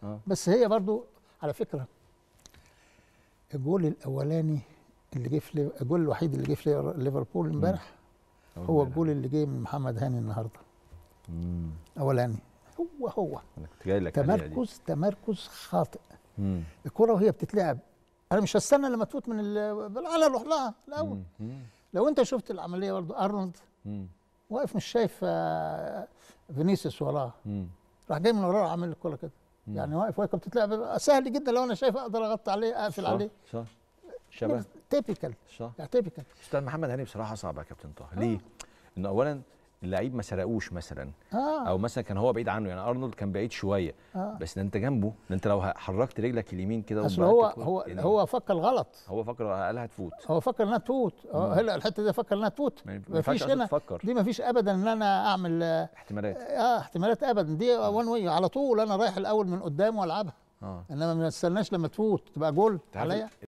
اه بس هي برضو على فكره الجول الاولاني اللي جه في ليف- الجول الوحيد اللي جه في ليفر- ليفربول امبارح هو الجول اللي جه من محمد هاني النهارده امم اولاني هو هو انا كنت جاي لك عليها دي. تمركز تمركز خاطئ مم. الكره وهي بتتلعب انا مش هستنى لما تفوت من ال... انا اروح لها الاول مم. مم. لو انت شفت العمليه برضه ارنولد مم. واقف مش شايف آه، فينيسيوس وراه مم. راح جاي من وراه عامل الكره كده مم. يعني واقف واقف بتتلعب سهل جدا لو انا شايف اقدر اغطي عليه اقفل صح، عليه صح شبه تيبيكال صح يعني تيبيكال استاذ محمد هاني بصراحه صعب يا كابتن طه ليه؟ انه اولا اللعيب ما سرقوش مثلا اه او مثلا كان هو بعيد عنه يعني ارنولد كان بعيد شويه اه بس ده انت جنبه ده انت لو حركت رجلك اليمين كده اصل وبعدت هو الكرة، هو يعني هو فكر غلط هو فكر قال هتفوت هو فكر انها تفوت اه مم. هلا الحته دي فكر انها تفوت ما ينفعش مفيش أصلاً هنا تفكر دي مفيش ابدا ان انا اعمل اه احتمالات آه، احتمالات ابدا دي وان واي على طول انا رايح الاول من قدام والعبها اه انما ما استناش لما تفوت تبقى جول أنت عارف عليا